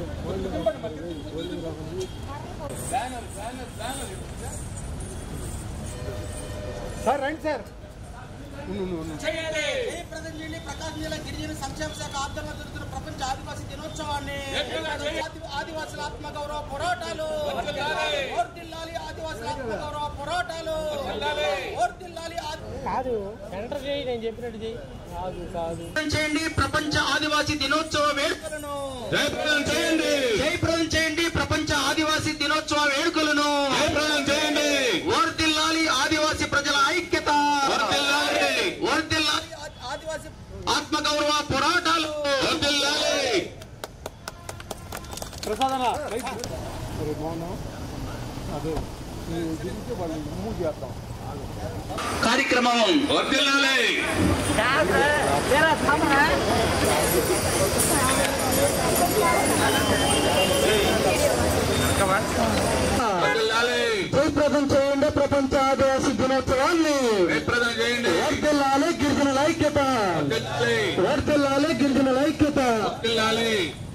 Sir రండి sir జయప్రదం చేయండి ప్రకాశం జిల్లా గిరిజన సంక్షేమ శాఖ ఆధ్వర్యంలో జరుగుతున్న ప్రపంచ ఆదివాసీ దినోత్సవాన్ని ఆది- ఆదివాసుల ఆత్మగౌరవ పోరాటాలు ఓర్దిల్లాలి ఆదివాసుల ఆత్మగౌరవ పోరాటాలు ఓర్దిల్లాలి ఆది- కాదు ఎంటర్ చేయి నేను చెప్పినట్టు చేయి కాదు కాదు చేయండి ప్రపంచ ఆదివాసీ దినోత్సవ వేడుకలను జయప్రదం చేయండి జయప్రదం చేయండి ప్రపంచ ఆదివాసీ దినోత్సవ వేడుకలను జయప్రదం చేయండి ఓర్దిల్లాలి ఆదివాసీ ప్రజల ఐక్యత వర్ధిల్లాలి. ఓర్దిల్లాలి ఆ- ఆదివాసీ ఆత్మగౌరవ పోరాటాలు వర్ధిల్లాలి. ప్రసాదన మరి మౌనం అదే ఈ దీనికి వాళ్ళు మూవ్ చేద్దాం కార్యక్రమం వర్ధిల్లాలి. వర్ధిల్లాలి. జయప్రదం చేయండి ప్రపంచ ఆదివాసీ దినోత్సవాన్ని జయప్రదం చేయండి వర్దిల్లాలి గిరిజనుల ఐక్యత వర్ధిల్లాలి. వర్దిల్లాలి గిరిజనుల ఐక్యత వర్ధిల్లాలి.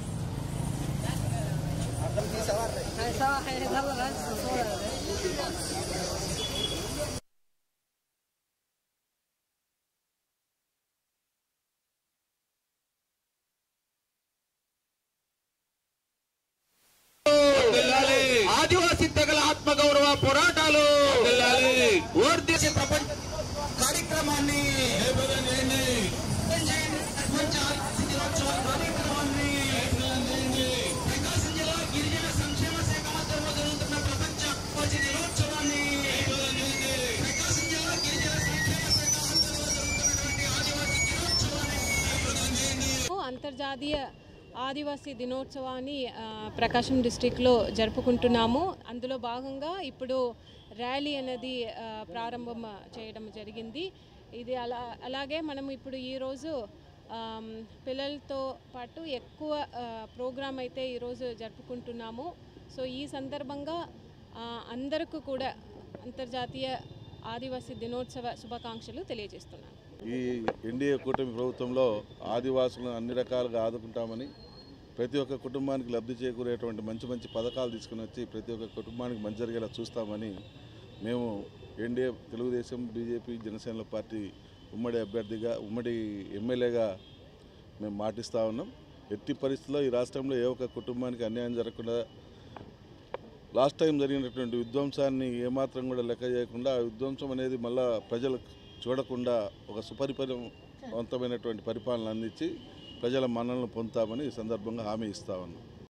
వర్ధిల్లాలి. ఆదివాసీ తెగల ఆత్మగౌరవ పోరాటాలు వర్ధిల్లాలి. ఓర్దేశ ప్రపంచ కార్యక్రమాన్ని జయప్రదం చేయండి ప్రపంచ ఆదివాసీ దినోత్సవ కార్యక్రమాన్ని ప్రకాశం జిల్లా గిరిజన సంక్షేమ శాఖ ఆధ్వర్యంలో జరుగుతున్న ప్రపంచ ఆదివాసీ దినోత్సవాన్ని ప్రకాశం జిల్లా గిరిజన సంక్షేమ శాఖ ఆధ్వర్యంలో జరుగుతున్నటువంటి ఆదివాసీ దినోత్సవాన్ని అంతర్జాతీయ ఆదివాసీ దినోత్సవాన్ని ఆ, ప్రకాశం డిస్టిక్లో జరుపుకుంటున్నాము అందులో భాగంగా ఇప్పుడు ర్యాలీ అనేది ఆ, ప్రారంభం చేయడం జరిగింది ఇది అలా అలాగే మనం ఇప్పుడు ఈరోజు ఆమ్, పిల్లలతో పాటు ఎక్కువ ఆ, ప్రోగ్రాం అయితే ఈరోజు జరుపుకుంటున్నాము సో ఈ సందర్భంగా ఆ, అందరికీ కూడా అంతర్జాతీయ ఆదివాసీ దినోత్సవ శుభాకాంక్షలు తెలియజేస్తున్నాను ఈ ఎన్డీఏ కూటమి ప్రభుత్వంలో ఆదివాసులను అన్ని రకాలుగా ఆదుకుంటామని ప్రతి ఒక్క కుటుంబానికి లబ్ధి చేకూరేటువంటి మంచి మంచి పథకాలు తీసుకుని వచ్చి ప్రతి ఒక్క కుటుంబానికి మంచి జరిగేలా చూస్తామని మేము NDA Telugu Desam BJP Janasena party ఉమ్మడి అభ్యర్థిగా ఉమ్మడి ఎమ్మెల్యేగా మేము మాటిస్తూ ఉన్నాం ఎట్టి పరిస్థితుల్లో ఈ రాష్ట్రంలో ఏ ఒక్క కుటుంబానికి అన్యాయం జరగకుండా లాస్ట్ టైం జరిగినటువంటి విధ్వంసాన్ని ఏమాత్రం కూడా లెక్క చేయకుండా ఆ విధ్వంసం అనేది మళ్ళా ప్రజలకు చూడకుండా ఒక సుపరిపాలవంతమైనటువంటి పరిపాలన అందించి ప్రజల మన్ననలు పొందుతామని ఈ సందర్భంగా హామీ ఇస్తా ఉన్నాం